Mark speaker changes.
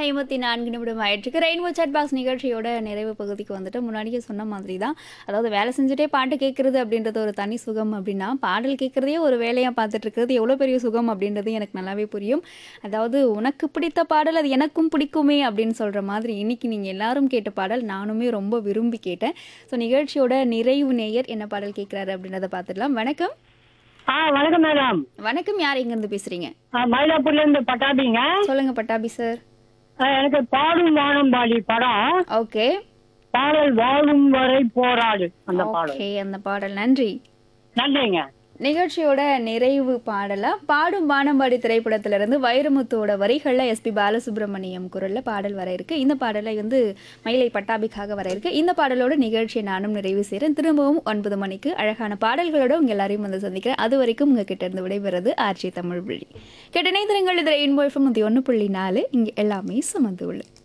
Speaker 1: ஐம்பத்தி நான்கு நிமிடம் ஆயிடுச்சு ரெயின்போ சாட் பாக்ஸ் நிகழ்ச்சியோட நிறைவு பகுதிக்கு வந்துட்டு முன்னாடியே சொன்ன மாதிரி தான் அதாவது வேலை செஞ்சுட்டே பாட்டு கேட்குறது அப்படின்றது ஒரு தனி சுகம் அப்படின்னா பாடல் கேட்குறதையே ஒரு வேலையாக பார்த்துட்டு இருக்கிறது எவ்வளோ பெரிய சுகம் அப்படின்றது எனக்கு நல்லாவே புரியும் அதாவது உனக்கு பிடித்த பாடல் அது எனக்கும் பிடிக்குமே அப்படின்னு சொல்கிற மாதிரி இன்னைக்கு நீங்கள் எல்லாரும் கேட்ட பாடல் நானுமே ரொம்ப விரும்பி கேட்டேன் ஸோ நிகழ்ச்சியோட நிறைவு நேயர் என்ன பாடல் கேட்குறாரு அப்படின்றத பார்த்துடலாம் வணக்கம்
Speaker 2: ஆ வணக்கம் மேடம்
Speaker 1: வணக்கம் யார் எங்கேருந்து பேசுகிறீங்க
Speaker 2: ஆ, மயிலாப்பூர்ல இருந்து பட்டாபிங்க
Speaker 1: சொல்லுங்கள் பட்டாபி சார்
Speaker 2: ஆ, எனக்கு பாடும் வானம்பாடி படம்
Speaker 1: ஓகே
Speaker 2: பாடல் வாழும் வரை போராடு அந்த பாடல்
Speaker 1: ஓகே அந்த பாடல் நன்றி
Speaker 2: நன்றிங்க
Speaker 1: நிகழ்ச்சியோட நிறைவு பாடலா பாடும் வானம்பாடி திரைப்படத்திலிருந்து வைரமுத்துவோட வரிகளில் எஸ்பி பாலசுப்ரமணியம் குரல்ல பாடல் வர இருக்கு இந்த பாடலை வந்து மயிலை பட்டாபிக்காக வர இருக்கு இந்த பாடலோட நிகழ்ச்சியை நானும் நிறைவு செய்கிறேன் திரும்பவும் ஒன்பது மணிக்கு அழகான பாடல்களோட உங்க எல்லாரையும் வந்து சந்திக்கிறேன் அது வரைக்கும் உங்ககிட்ட இருந்து விடைபெறது ஆர்ஜி தமிழ் வழி கேட்ட நேந்திரங்கள் இது ரெயின்போ எஃப்எம் நூற்றி ஒன்று புள்ளி நாலு இங்கே எல்லாமே சுமந்து உள்ளது